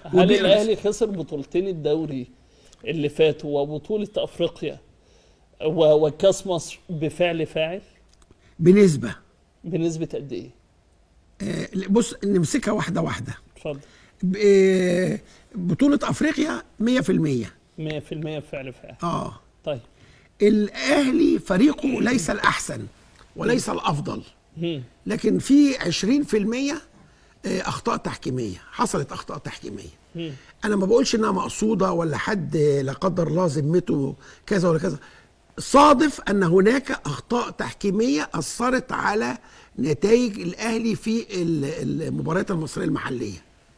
هل وبيلبس. الاهلي خسر بطولتين الدوري اللي فاتوا وبطوله افريقيا و- وكاس مصر بفعل فاعل بنسبه بنسبه قد ايه؟ آه، بص نمسكها واحده واحده اتفضل ب- آه، بطوله افريقيا 100% 100% بفعل فاعل اه طيب الاهلي فريقه ليس الاحسن وليس الافضل مم. لكن في 20% آه، اخطاء تحكيميه حصلت اخطاء تحكيميه مم. انا ما بقولش انها مقصوده ولا حد آه، لا قدر الله ذمته كذا ولا كذا صادف ان هناك اخطاء تحكيميه اثرت على نتائج الاهلي في ال- المباريات المصريه المحليه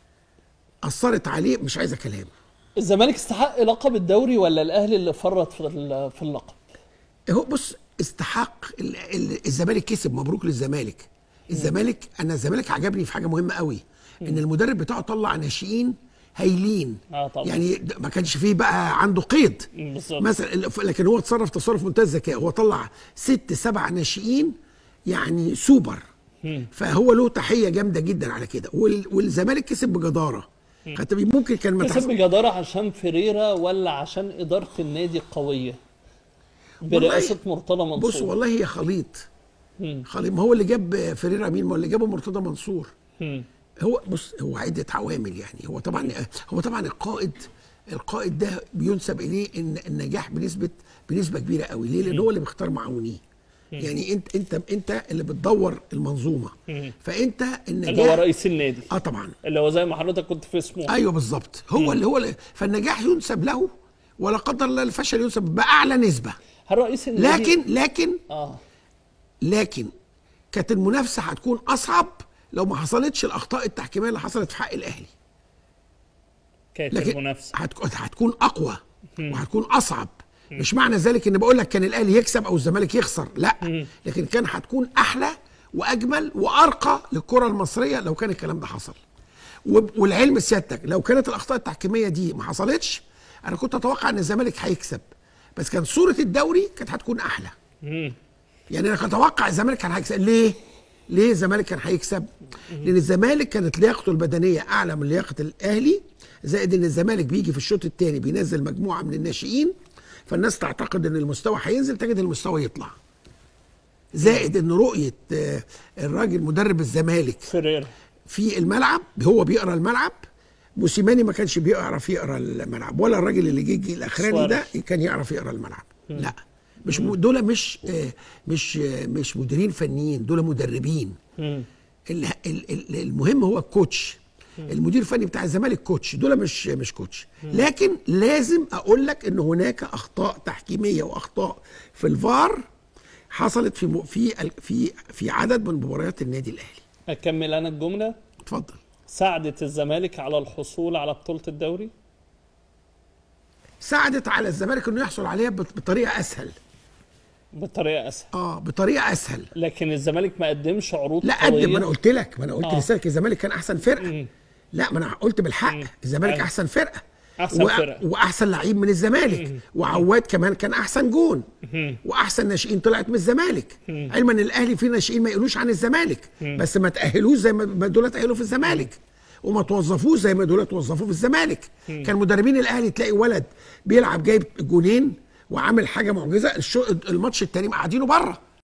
اثرت عليه مش عايزه كلام الزمالك استحق لقب الدوري ولا الاهلي اللي فرط في ال- في اللقب؟ هو بص استحق ال- ال- الزمالك كسب مبروك للزمالك الزمالك انا الزمالك عجبني في حاجه مهمه قوي ان المدرب بتاعه طلع ناشئين هايلين اه طبعا يعني د- ما كانش فيه بقى عنده قيد مم، بالظبط مثلا ال- لكن هو اتصرف تصرف منتهى الذكاء هو طلع ست سبع ناشئين يعني سوبر مم. فهو له تحيه جامده جدا على كده وال- والزمالك كسب بجداره حتى ممكن كان ما كسب تحصل بجدارة عشان فريرة ولا عشان إدارة النادي قوية برئاسة مرتضى منصور بص والله هي خليط مم. خليط ما هو اللي جاب فريرة مين ما هو اللي جابه مرتضى منصور مم. هو بص هو عدة عوامل يعني هو طبعا هو طبعا القائد القائد ده بينسب اليه ان النجاح بنسبه بنسبه كبيره قوي ليه؟ لان هو اللي بيختار معاونيه يعني انت انت انت اللي بتدور المنظومه مم. فانت اللي هو النجاح رئيس النادي اه طبعا اللي هو زي ما حضرتك كنت في اسمه ايوه بالظبط هو اللي هو اللي فالنجاح ينسب له ولا قدر الله الفشل ينسب باعلى نسبه هل رئيس النادي لكن لكن اه لكن كانت المنافسه هتكون اصعب لو ما حصلتش الاخطاء التحكيميه اللي حصلت في حق الاهلي كانت لكن المنافسة هتكون هتكون اقوى وهتكون اصعب مش معنى ذلك ان بقول لك كان الاهلي يكسب او الزمالك يخسر لا لكن كان هتكون احلى واجمل وارقى للكره المصريه لو كان الكلام ده حصل وب- والعلم سيادتك لو كانت الاخطاء التحكيميه دي ما حصلتش انا كنت اتوقع ان الزمالك هيكسب بس كان صوره الدوري كانت هتكون احلى مم. يعني انا كنت اتوقع الزمالك كان هيكسب ليه؟ ليه الزمالك كان هيكسب؟ لان الزمالك كانت لياقته البدنيه اعلى من لياقه الاهلي زائد ان الزمالك بيجي في الشوط الثاني بينزل مجموعه من الناشئين فالناس تعتقد ان المستوى هينزل تجد المستوى يطلع. زائد ان رؤيه آه، الراجل مدرب الزمالك فريرة في الملعب هو بيقرا الملعب موسيماني ما كانش بيعرف يقرا الملعب ولا الراجل اللي جه الاخراني ده سواريز. كان يعرف يقرا الملعب لا مش م... دول مش آه، مش آه، مش مديرين فنيين دول مدربين مم. ال- ال- ال- المهم هو الكوتش المدير الفني بتاع الزمالك كوتش دول مش مش كوتش لكن لازم اقول لك ان هناك اخطاء تحكيميه واخطاء في الفار حصلت في م- في ال- في في عدد من مباريات النادي الاهلي أكمل أنا الجملة اتفضل ساعدت الزمالك على الحصول على بطولة الدوري ساعدت على الزمالك انه يحصل عليها بط- بطريقه اسهل بطريقة أسهل اه بطريقه اسهل لكن الزمالك ما قدمش عروض لا قدم قوية ما انا قلت لك ما انا قلت آه. لسانك الزمالك كان احسن فرقه لا ما انا قلت بالحق الزمالك أيوة. احسن فرقه أحسن و... فرقة. واحسن لعيب من الزمالك وعواد كمان كان احسن جون واحسن ناشئين طلعت من الزمالك علما ان الاهلي فيه ناشئين ما يقولوش عن الزمالك بس ما تاهلوش زي ما ما دول تاهلوا في الزمالك وما توظفوش زي ما دول توظفوا في الزمالك كان مدربين الاهلي تلاقي ولد بيلعب جايب جونين وعامل حاجه معجزه الشو... الماتش التاني قاعدينه بره